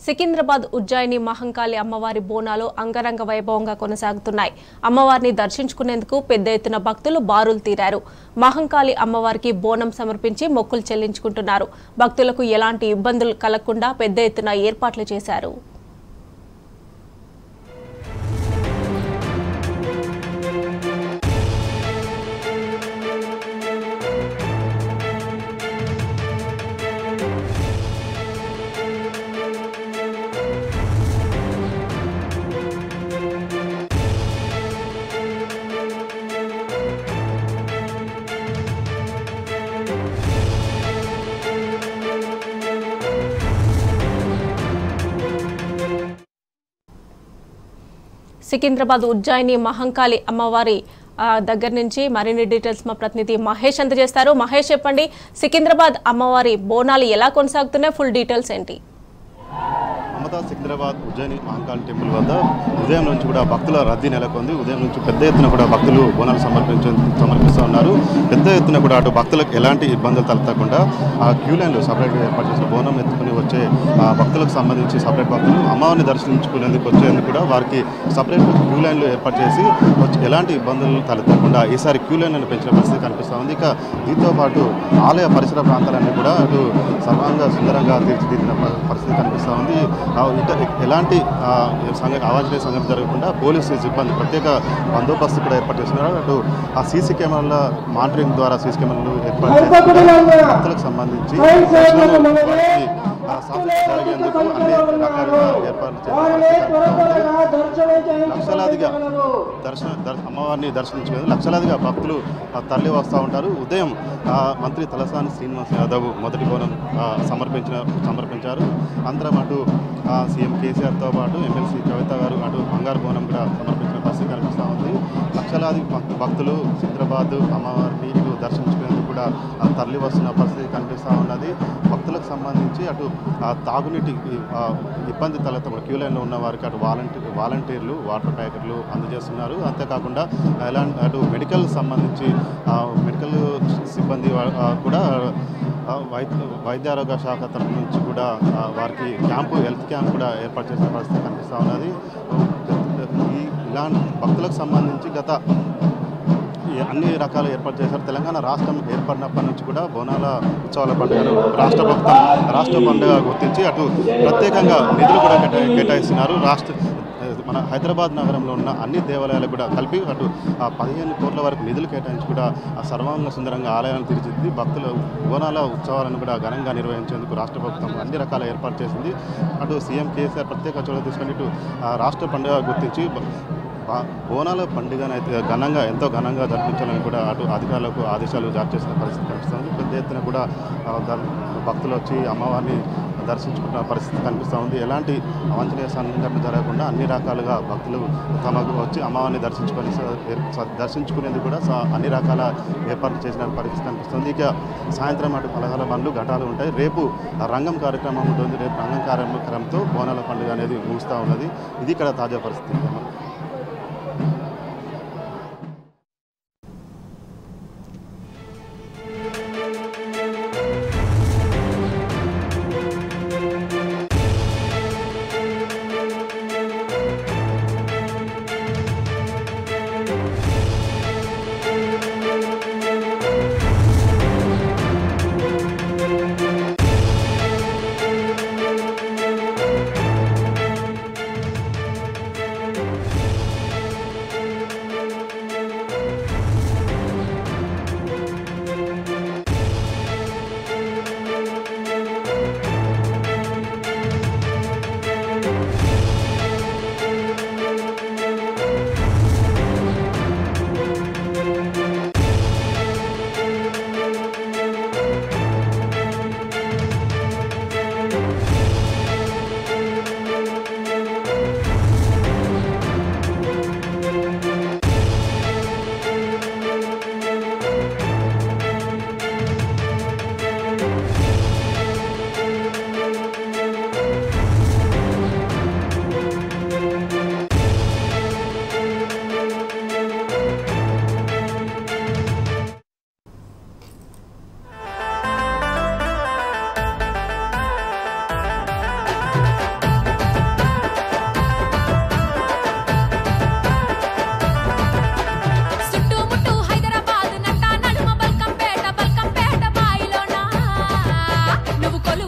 సికింద్రాబాద్ ఉజ్జయిని మహంకాళి అమ్మవారి బోనాలు అంగరంగ వైభవంగా కొనసాగుతున్నాయి అమ్మవారిని దర్శించుకునేందుకు పెద్ద ఎత్తున భక్తులు బారులు తీరారు మహంకాళి అమ్మవారికి బోనం సమర్పించి మొక్కులు చెల్లించుకుంటున్నారు భక్తులకు ఎలాంటి ఇబ్బందులు కలగకుండా పెద్ద ఎత్తున ఏర్పాట్లు చేశారు సికింద్రాబాద్ ఉజ్జయిని మహంకాళి అమ్మవారి ఆ, దగ్గర నుంచి మరిన్ని డీటెయిల్స్ మా ప్రతినిధి మహేష్ అందజేస్తారు మహేష్ చెప్పండి సికింద్రాబాద్ అమ్మవారి బోనాలు ఎలా కొనసాగుతున్నాయి ఫుల్ డీటెయిల్స్ ఏంటి మమతా సికింద్రాబాద్ ఉజ్జయిని మహంకాళి టెంపుల్ వద్ద ఉదయం నుంచి కూడా భక్తుల రద్దీ నెలకొంది ఉదయం నుంచి పెద్ద ఎత్తున కూడా భక్తులు బోనాలు సమర్పించ సమర్పిస్తూ ఉన్నారు పెద్ద ఎత్తున కూడా అటు భక్తులకు ఎలాంటి ఇబ్బందులు తలెత్తకుండా ఆ క్యూ లైన్లు సపరేట్గా ఏర్పాటు చేసిన బోనం ఎత్తుకుని వచ్చే ఆ భక్తులకు సంబంధించి సపరేట్ భక్తులు అమ్మవారిని దర్శించుకునేందుకు వచ్చేందుకు కూడా వారికి సపరేట్ క్యూ లైన్లు ఏర్పాటు చేసి వచ్చి ఎలాంటి ఇబ్బందులు తలెత్తకుండా ఈసారి క్యూ లైన్లను పెంచిన పరిస్థితి కనిపిస్తూ ఉంది ఇక దీంతో పాటు ఆలయ పరిసర ప్రాంతాలన్నీ కూడా అటు సర్వాంగ సుందరంగా తీర్చిదిద్దిన ప- పరిస్థితి కనిపిస్తూ ఉంది ఆ ఇక ఎలాంటి ఆ, సంఘ అవాంఛనీయ సంఘటన జరగకుండా పోలీసు సిబ్బంది ప్రత్యేక బందోబస్తు కూడా ఏర్పాటు చేస్తున్నారు అటు ఆ సీసీ కెమెరాల మానిటరింగ్ ద్వారా సీసీ కెమెరాలు ఏర్పాటు చేసి భక్తులకు సంబంధించి దర్శనాలు వారికి, ఆ, సాఫీగా జరిగేందుకు అన్ని రకాలుగా ఏర్పాట్లు చేసిన పరిస్థితి కనిపిస్తూ ఉంది. లక్షలాదిగా దర్శన దర్శ- అమ్మవారిని దర్శించుకునేందుకు లక్షలాదిగా భక్తులు ఆ, తరలి వస్తూ ఉంటారు ఉదయం ఆ, మంత్రి తలసాని శ్రీనివాస్ యాదవ్ మొదటి బోనం ఆ, సమర్పించిన సమర్పించారు అంతరం అటు ఆ, సీఎం కేసీఆర్తో పాటు ఎమ్మెల్సీ కవిత గారు అటు బంగారు బోనం కూడా సమర్పించిన పరిస్థితి కనిపిస్తూ ఉంది లక్షలాది భక్- భక్తులు సికింద్రాబాద్ అమ్మవారిని ఇటు దర్శించుకునేందుకు కూడా ఆ, తరలి వస్తున్న పరిస్థితి కనిపిస్తూ ఉన్నది భక్తులకు సంబంధించి అటు ఆ, తాగునీటి ఆ, ఇబ్బంది తలెత్త క్యూ లైన్లో ఉన్న వారికి అటు వాలంటీర్ వాలంటీర్లు వాటర్ ప్యాకెట్లు అందజేస్తున్నారు అంతేకాకుండా ఎలాంటి అటు మెడికల్ సంబంధించి ఆ, మెడికల్ సిబ్బంది వా- ఆ, కూడా ఆ, వైద్య వైద్య ఆరోగ్య శాఖ తరఫు నుంచి కూడా ఆ, వారికి క్యాంపు హెల్త్ క్యాంప్ కూడా ఏర్పాటు చేసిన పరిస్థితి కనిపిస్తూ ఉన్నది ఈ ఇలాంటి భక్తులకు సంబంధించి గత ఈ అన్ని రకాల ఏర్పాటు చేశారు తెలంగాణ రాష్ట్రం ఏర్పడినప్పటి నుంచి కూడా బోనాల ఉత్సవాల పండుగను రాష్ట్ర ప్రభుత్వం రాష్ట్ర పండుగ గుర్తించి అటు ప్రత్యేకంగా నిధులు కూడా కేటా కేటాయిస్తున్నారు రాష్ట్ర మన హైదరాబాద్ నగరంలో ఉన్న అన్ని దేవాలయాలకు కూడా కలిపి అటు ఆ పదిహేను కోట్ల వరకు నిధులు కేటాయించి కూడా ఆ సర్వాంగ సుందరంగా ఆలయాలను తీర్చిదిద్ది భక్తుల బోనాల ఉత్సవాలను కూడా ఘనంగా నిర్వహించేందుకు రాష్ట్ర ప్రభుత్వం అన్ని రకాల ఏర్పాటు చేసింది అటు సీఎం కేసీఆర్ ప్రత్యేక చొరవ తీసుకొని ఇటు ఆ రాష్ట్ర పండుగ గుర్తించి బ- బా- బోనాల పండుగనైతే ఘనంగా ఎంతో ఘనంగా జరిపించాలని కూడా అటు అధికారులకు ఆదేశాలు జారీ చేసిన పరిస్థితి కనిపిస్తుంది పెద్ద ఎత్తున కూడా ఆ, దర్- భక్తులు వచ్చి అమ్మవారిని దర్శించుకుంటున్న పరిస్థితి కనిపిస్తూ ఉంది ఎలాంటి అవాంఛనీయ సంఘటన జరగకుండా అన్ని రకాలుగా భక్తులు తమకు వచ్చి అమ్మవారిని దర్శించుకొని స- ఏర్- స- దర్శించుకునేందుకు కూడా స- అన్ని రకాల ఏర్పాట్లు చేసిన పరిస్థితి కనిపిస్తుంది ఇక సాయంత్రం అటు పలహార బండ్లు ఘటాలు ఉంటాయి రేపు ఆ రంగం కార్యక్రమం ఉంటుంది రేపు రంగం కార్యక్రమంతో బోనాల పండుగ అనేది ముగుస్తూ ఉన్నది ఇది ఇక్కడ తాజా పరిస్థితి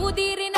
కొలువు తీరిన